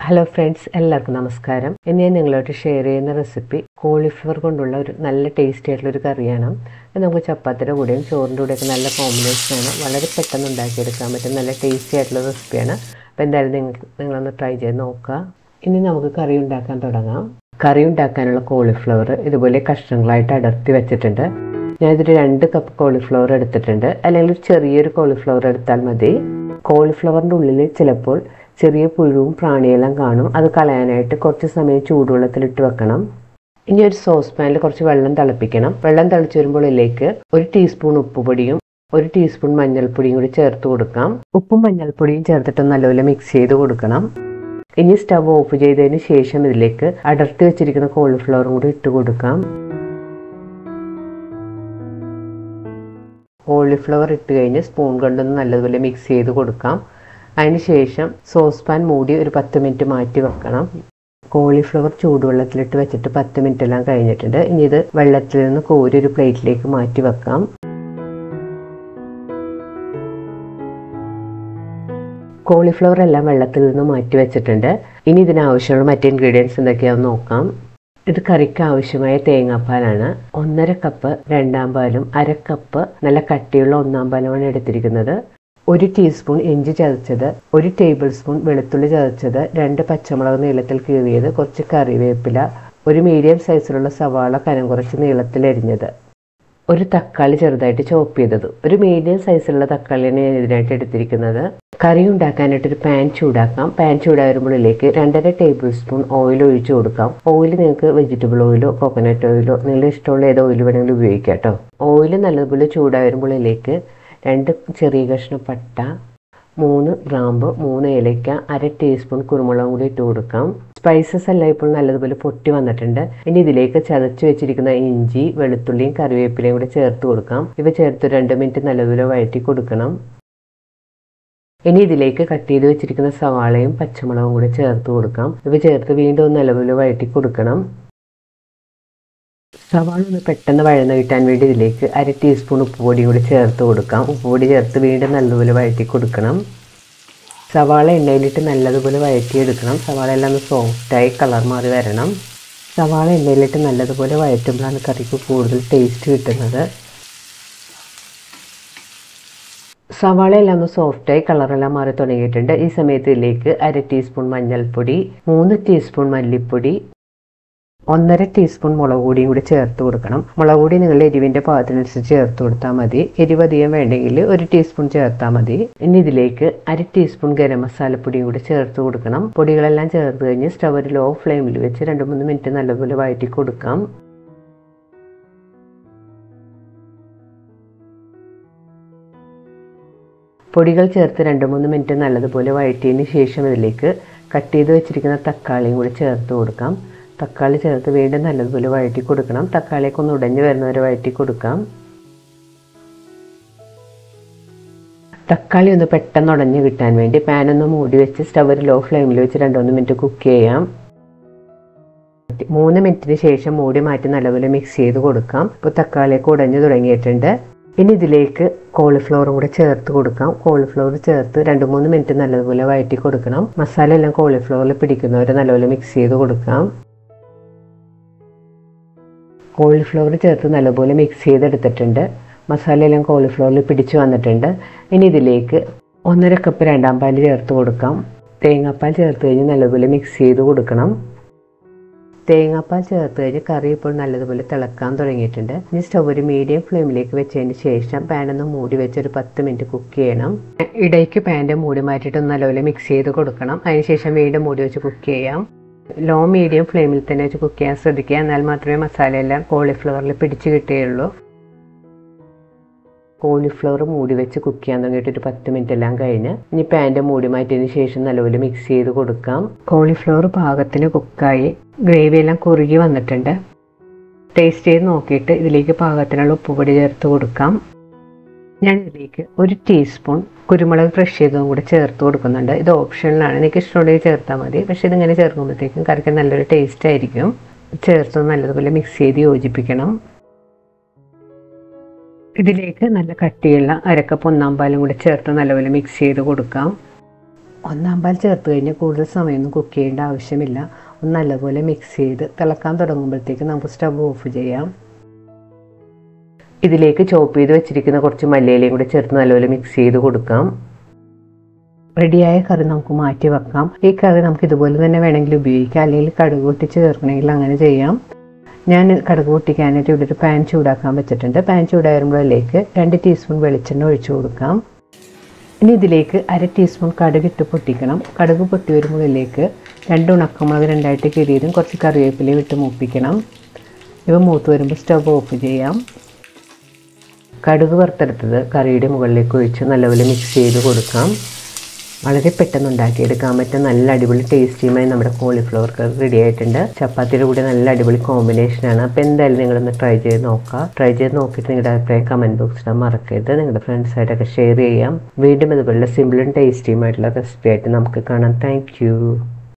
hello friends എല്ലാവർക്കും നമസ്കാരം ഇന്ന് ഞാൻ നിങ്ങളോട് ഷെയർ ചെയ്യുന്ന റെസിപ്പി കോളിഫ്ലവർ കൊണ്ടുള്ള ഒരു നല്ല ടേസ്റ്റി ആയിട്ടുള്ള ഒരു കറിയാണ് ഇത് നമുക്ക് ചപ്പാത്തിയുടെ കൂടെയും ചോറിൻ്റെ കൂടെയൊക്കെ നല്ല കോമ്പിനേഷനാണ് വളരെ പെട്ടെന്ന് ഉണ്ടാക്കിയെടുക്കാൻ പറ്റും നല്ല ടേസ്റ്റി ആയിട്ടുള്ള റെസിപ്പിയാണ് അപ്പോൾ എന്തായാലും നിങ്ങൾ നിങ്ങളൊന്ന് ട്രൈ ചെയ്ത് നോക്കുക ഇനി നമുക്ക് കറി ഉണ്ടാക്കാൻ തുടങ്ങാം കറി ഉണ്ടാക്കാനുള്ള കോളിഫ്ലവർ ഇതുപോലെ കഷ്ണങ്ങളായിട്ട് അടർത്തി വെച്ചിട്ടുണ്ട് ഞാനിതൊരു രണ്ട് കപ്പ് കോളിഫ്ലവർ എടുത്തിട്ടുണ്ട് അല്ലെങ്കിൽ ഒരു ചെറിയൊരു കോളിഫ്ലവർ എടുത്താൽ മതി കോളിഫ്ലവറിൻ്റെ ഉള്ളിൽ ചിലപ്പോൾ ചെറിയ പുഴുവും പ്രാണിയെല്ലാം കാണും അത് കളയാനായിട്ട് കുറച്ച് സമയം ചൂടുവെള്ളത്തിലിട്ട് വെക്കണം ഇനി ഒരു സോസ് പാനിൽ കുറച്ച് വെള്ളം തിളപ്പിക്കണം വെള്ളം തിളച്ച് വരുമ്പോൾ ഇതിലേക്ക് ഒരു ടീസ്പൂൺ ഉപ്പുപൊടിയും ഒരു ടീസ്പൂൺ മഞ്ഞൾപ്പൊടിയും കൂടി ചേർത്ത് കൊടുക്കാം ഉപ്പും മഞ്ഞൾപ്പൊടിയും ചേർത്തിട്ട് നല്ലപോലെ മിക്സ് ചെയ്ത് കൊടുക്കണം ഇനി സ്റ്റവ് ഓഫ് ചെയ്തതിന് ശേഷം ഇതിലേക്ക് അടർത്തി വെച്ചിരിക്കുന്ന കോളിഫ്ലവറും കൂടി ഇട്ട് കൊടുക്കാം കോളിഫ്ലവർ ഇട്ട് കഴിഞ്ഞ് സ്പൂൺ കൊണ്ടൊന്ന് നല്ലതുപോലെ മിക്സ് ചെയ്ത് കൊടുക്കാം അതിന് ശേഷം സോസ് പാൻ മൂടി ഒരു പത്ത് മിനിറ്റ് മാറ്റി വെക്കണം കോളിഫ്ലവർ ചൂടുവെള്ളത്തിലിട്ട് വെച്ചിട്ട് പത്ത് മിനിറ്റ് എല്ലാം കഴിഞ്ഞിട്ടുണ്ട് ഇനി ഇത് വെള്ളത്തിൽ നിന്ന് കോരി ഒരു പ്ലേറ്റിലേക്ക് മാറ്റി വെക്കാം കോളിഫ്ലവർ എല്ലാം വെള്ളത്തിൽ നിന്ന് മാറ്റി വെച്ചിട്ടുണ്ട് ഇനി ഇതിനാവശ്യമുള്ള മറ്റ് ഇൻഗ്രീഡിയൻസ് എന്തൊക്കെയാണെന്ന് നോക്കാം ഇത് കറിക്ക് ആവശ്യമായ തേങ്ങാപ്പാലാണ് ഒന്നര കപ്പ് രണ്ടാം പാലും അര കപ്പ് നല്ല കട്ടിയുള്ള ഒന്നാം പാലുമാണ് എടുത്തിരിക്കുന്നത് ഒരു ടീസ്പൂൺ ഇഞ്ചി ചതച്ചത് ഒരു ടേബിൾ സ്പൂൺ വെളുത്തുള്ളി ചതച്ചത് രണ്ട് പച്ചമുളക് നീളത്തിൽ കീറിയത് കുറച്ച് കറിവേപ്പില ഒരു മീഡിയം സൈസിലുള്ള സവാള കനം കുറച്ച് നീളത്തിൽ എരിഞ്ഞത് ഒരു തക്കാളി ചെറുതായിട്ട് ചോപ്പ് ചെയ്തത് ഒരു മീഡിയം സൈസിലുള്ള തക്കാളിയാണ് ഞാൻ ഇതിനായിട്ട് എടുത്തിരിക്കുന്നത് കറി ഉണ്ടാക്കാനായിട്ട് ഒരു പാൻ ചൂടാക്കാം പാൻ ചൂടായി വരുമ്പോഴേക്ക് രണ്ടര ടേബിൾ സ്പൂൺ ഓയിൽ ഒഴിച്ചു കൊടുക്കാം ഓയിൽ നിങ്ങൾക്ക് വെജിറ്റബിൾ ഓയിലോ കോക്കനട്ട് ഓയിലോ നിങ്ങളുടെ ഇഷ്ടമുള്ള ഏത് ഓയിൽ വേണമെങ്കിലും ഉപയോഗിക്കാം കേട്ടോ ഓയിൽ നല്ലതുപോലെ ചൂടായി വരുമ്പോഴേക്ക് രണ്ട് ചെറിയ കഷ്ണം പട്ട മൂന്ന് ഗ്രാമ്പ് മൂന്ന് ഏലയ്ക്ക അര ടീസ്പൂൺ കുരുമുളകും കൂടി ഇട്ട് കൊടുക്കാം സ്പൈസസ് എല്ലാം ഇപ്പോൾ നല്ലതുപോലെ പൊട്ടി വന്നിട്ടുണ്ട് ഇനി ഇതിലേക്ക് ചതച്ച് വെച്ചിരിക്കുന്ന ഇഞ്ചി വെളുത്തുള്ളിയും കറിവേപ്പിലയും കൂടി ചേർത്ത് കൊടുക്കാം ഇവ ചേർത്ത് രണ്ട് മിനിറ്റ് നല്ലതുപോലെ വഴറ്റി കൊടുക്കണം ഇനി ഇതിലേക്ക് കട്ട് ചെയ്ത് വെച്ചിരിക്കുന്ന സവാളയും പച്ചമുളകും കൂടി ചേർത്ത് കൊടുക്കാം ഇവ ചേർത്ത് വീണ്ടും നല്ലപോലെ വഴറ്റി കൊടുക്കണം സവാള ഒന്ന് പെട്ടെന്ന് വഴന്ന് കിട്ടാൻ വേണ്ടി ഇതിലേക്ക് അര ടീസ്പൂൺ ഉപ്പുപൊടി കൂടി ചേർത്ത് കൊടുക്കാം ഉപ്പുപൊടി ചേർത്ത് വീണ്ടും നല്ലതുപോലെ വഴറ്റി കൊടുക്കണം സവാള എണ്ണയിലിട്ട് നല്ലതുപോലെ വഴറ്റിയെടുക്കണം സവാള എല്ലാം ഒന്ന് സോഫ്റ്റായി കളർ മാറി വരണം സവാള എണ്ണയിലിട്ട് നല്ലതുപോലെ വഴറ്റുമ്പോഴാണ് കറിക്ക് കൂടുതൽ ടേസ്റ്റ് കിട്ടുന്നത് സവാള എല്ലാം ഒന്ന് സോഫ്റ്റായി കളറെല്ലാം മാറി തുടങ്ങിയിട്ടുണ്ട് ഈ സമയത്ത് ഇതിലേക്ക് അര ടീസ്പൂൺ മഞ്ഞൾപ്പൊടി മൂന്ന് ടീസ്പൂൺ മല്ലിപ്പൊടി ഒന്നര ടീസ്പൂൺ മുളക് പൊടിയും കൂടി ചേർത്ത് കൊടുക്കണം മുളക് പൊടി നിങ്ങളുടെ എരിവിൻ്റെ പാകത്തിനനുസരിച്ച് ചേർത്ത് കൊടുത്താൽ മതി എരിവ് അധികം വേണ്ടെങ്കിൽ ഒരു ടീസ്പൂൺ ചേർത്താൽ മതി ഇനി ഇതിലേക്ക് അര ടീസ്പൂൺ ഗരം മസാലപ്പൊടിയും കൂടി ചേർത്ത് കൊടുക്കണം പൊടികളെല്ലാം ചേർത്ത് കഴിഞ്ഞ് സ്റ്റവ് ലോ ഫ്ലെയിമിൽ വെച്ച് രണ്ട് മൂന്ന് മിനിറ്റ് നല്ലപോലെ വഴറ്റി കൊടുക്കാം പൊടികൾ ചേർത്ത് രണ്ട് മൂന്ന് മിനിറ്റ് നല്ലതുപോലെ വഴറ്റിയതിന് ശേഷം ഇതിലേക്ക് കട്ട് ചെയ്ത് വെച്ചിരിക്കുന്ന തക്കാളിയും കൂടി ചേർത്ത് കൊടുക്കാം തക്കാളി ചേർത്ത് വീണ്ടും നല്ലതുപോലെ വഴറ്റി കൊടുക്കണം തക്കാളിയൊക്കെ ഒന്ന് ഉടഞ്ഞു വരുന്നവരെ വഴറ്റി കൊടുക്കാം തക്കാളി ഒന്ന് പെട്ടെന്ന് ഉടഞ്ഞു കിട്ടാൻ വേണ്ടി പാൻ ഒന്ന് മൂടി വെച്ച് സ്റ്റവ് ലോ ഫ്ലെയിമിൽ വെച്ച് രണ്ട് മൂന്ന് മിനിറ്റ് കുക്ക് ചെയ്യാം മൂന്ന് മിനിറ്റിന് ശേഷം മൂടി മാറ്റി നല്ലപോലെ മിക്സ് ചെയ്ത് കൊടുക്കാം ഇപ്പോൾ തക്കാളിയൊക്കെ ഉടഞ്ഞു തുടങ്ങിയിട്ടുണ്ട് ഇനി ഇതിലേക്ക് കോളിഫ്ലവറും കൂടെ ചേർത്ത് കൊടുക്കാം കോളിഫ്ലവർ ചേർത്ത് രണ്ട് മൂന്ന് മിനിറ്റ് നല്ലതുപോലെ വഴറ്റി കൊടുക്കണം മസാല എല്ലാം കോളിഫ്ലവറിൽ പിടിക്കുന്നവരെ നല്ലപോലെ മിക്സ് ചെയ്ത് കൊടുക്കാം കോളിഫ്ലവർ ചേർത്ത് നല്ലപോലെ മിക്സ് ചെയ്തെടുത്തിട്ടുണ്ട് മസാലയെല്ലാം കോളിഫ്ലവറിൽ പിടിച്ചു വന്നിട്ടുണ്ട് ഇനി ഇതിലേക്ക് ഒന്നര കപ്പ് രണ്ടാം പാൽ ചേർത്ത് കൊടുക്കാം തേങ്ങാപ്പാൽ ചേർത്ത് കഴിഞ്ഞ് നല്ലപോലെ മിക്സ് ചെയ്ത് കൊടുക്കണം തേങ്ങാപ്പാൽ ചേർത്ത് കഴിഞ്ഞ് കറി ഇപ്പോൾ നല്ലതുപോലെ തിളക്കാൻ തുടങ്ങിയിട്ടുണ്ട് ഇനി സ്റ്റവ് ഒരു മീഡിയം ഫ്ലെയിമിലേക്ക് വെച്ചതിന് ശേഷം പാനൊന്ന് മൂടി വെച്ച് ഒരു പത്ത് മിനിറ്റ് കുക്ക് ചെയ്യണം ഇടയ്ക്ക് പാൻ്റെ മൂടി മാറ്റിയിട്ട് നല്ലപോലെ മിക്സ് ചെയ്ത് കൊടുക്കണം അതിനുശേഷം വീണ്ടും മൂടി വെച്ച് കുക്ക് ചെയ്യാം ലോ മീഡിയം ഫ്ലെയിമിൽ തന്നെ വെച്ച് കുക്ക് ചെയ്യാൻ ശ്രദ്ധിക്കുക എന്നാൽ മാത്രമേ മസാലയെല്ലാം കോളിഫ്ലവറിൽ പിടിച്ച് കിട്ടുകയുള്ളൂ കോളിഫ്ലവർ മൂടി വെച്ച് കുക്ക് ചെയ്യാൻ തുടങ്ങിയിട്ട് ഒരു പത്ത് മിനിറ്റ് എല്ലാം കഴിഞ്ഞ് ഇനി പാൻ്റെ മൂടി മാറ്റിയതിന് ശേഷം നല്ലപോലെ മിക്സ് ചെയ്ത് കൊടുക്കാം കോളിഫ്ലവർ പാകത്തിന് കുക്കായി ഗ്രേവി എല്ലാം കുറുകി വന്നിട്ടുണ്ട് ടേസ്റ്റ് ചെയ്ത് നോക്കിയിട്ട് ഇതിലേക്ക് പാകത്തിനുള്ള ഉപ്പുപൊടി ചേർത്ത് കൊടുക്കാം ഞാൻ ഇതിലേക്ക് ഒരു ടീസ്പൂൺ കുരുമുളക് ക്രഷ് ചെയ്തതും കൂടെ ചേർത്ത് കൊടുക്കുന്നുണ്ട് ഇത് ഓപ്ഷനിലാണ് എനിക്ക് ഇഷ്ടമുണ്ടെങ്കിൽ ചേർത്താൽ മതി പക്ഷേ ഇതിങ്ങനെ ചേർക്കുമ്പോഴത്തേക്കും കറിക്ക് നല്ലൊരു ടേസ്റ്റ് ആയിരിക്കും ചേർത്ത് നല്ലതുപോലെ മിക്സ് ചെയ്ത് യോജിപ്പിക്കണം ഇതിലേക്ക് നല്ല കട്ടിയുള്ള അരക്കപ്പ് ഒന്നാം പാലും കൂടി ചേർത്ത് നല്ലപോലെ മിക്സ് ചെയ്ത് കൊടുക്കാം ഒന്നാം പാൽ ചേർത്ത് കഴിഞ്ഞാൽ കൂടുതൽ സമയമൊന്നും കുക്ക് ചെയ്യേണ്ട ആവശ്യമില്ല ഒന്ന് നല്ലപോലെ മിക്സ് ചെയ്ത് തിളക്കാൻ തുടങ്ങുമ്പോഴത്തേക്ക് നമുക്ക് സ്റ്റവ് ഓഫ് ചെയ്യാം ഇതിലേക്ക് ചോപ്പ് ചെയ്ത് വെച്ചിരിക്കുന്ന കുറച്ച് മല്ലിയിലയും കൂടി ചേർത്ത് നല്ലപോലെ മിക്സ് ചെയ്ത് കൊടുക്കാം റെഡിയായ കറി നമുക്ക് മാറ്റി വെക്കാം ഈ കറി നമുക്ക് ഇതുപോലെ തന്നെ വേണമെങ്കിൽ ഉപയോഗിക്കാം അല്ലെങ്കിൽ കടുക് പൊട്ടിച്ച് ചേർക്കണമെങ്കിൽ അങ്ങനെ ചെയ്യാം ഞാൻ കടുക് പൊട്ടിക്കാനായിട്ട് ഇവിടെ ഒരു പാൻ ചൂടാക്കാൻ വെച്ചിട്ടുണ്ട് പാൻ ചൂടാകുമ്പോഴേക്ക് രണ്ട് ടീസ്പൂൺ വെളിച്ചെണ്ണ ഒഴിച്ചു കൊടുക്കാം ഇനി ഇതിലേക്ക് അര ടീസ്പൂൺ കടുക് ഇട്ട് പൊട്ടിക്കണം കടുക് പൊട്ടി വരുമ്പോഴേക്ക് രണ്ട് ഉണക്കമുളക് രണ്ടായിട്ട് കിരിയതും കുറച്ച് കറിവേപ്പിലയും ഇട്ട് മൂപ്പിക്കണം ഇവ മൂത്ത് വരുമ്പോൾ സ്റ്റവ് ഓഫ് ചെയ്യാം കടുക് വറുത്തെടുത്തത് കറിയുടെ മുകളിലേക്ക് ഒഴിച്ച് നല്ലപോലെ മിക്സ് ചെയ്ത് കൊടുക്കാം വളരെ പെട്ടെന്ന് ഉണ്ടാക്കിയെടുക്കാൻ പറ്റും നല്ല അടിപൊളി ടേസ്റ്റിയുമായി നമ്മുടെ കോളിഫ്ലവർ കറി റെഡി ആയിട്ടുണ്ട് ചപ്പാത്തിയുടെ കൂടെ നല്ല അടിപൊളി കോമ്പിനേഷനാണ് അപ്പോൾ എന്തായാലും നിങ്ങളൊന്ന് ട്രൈ ചെയ്ത് നോക്കുക ട്രൈ ചെയ്ത് നോക്കിയിട്ട് നിങ്ങളുടെ അഭിപ്രായം കമൻറ്റ് ബോക്സിൽ മറക്കരുത് നിങ്ങളുടെ ഫ്രണ്ട്സായിട്ടൊക്കെ ഷെയർ ചെയ്യാം വീണ്ടും ഇതുപോലുള്ള സിമ്പിളും ടേസ്റ്റിയുമായിട്ടുള്ള റെസിപ്പി ആയിട്ട് നമുക്ക് കാണാം താങ്ക്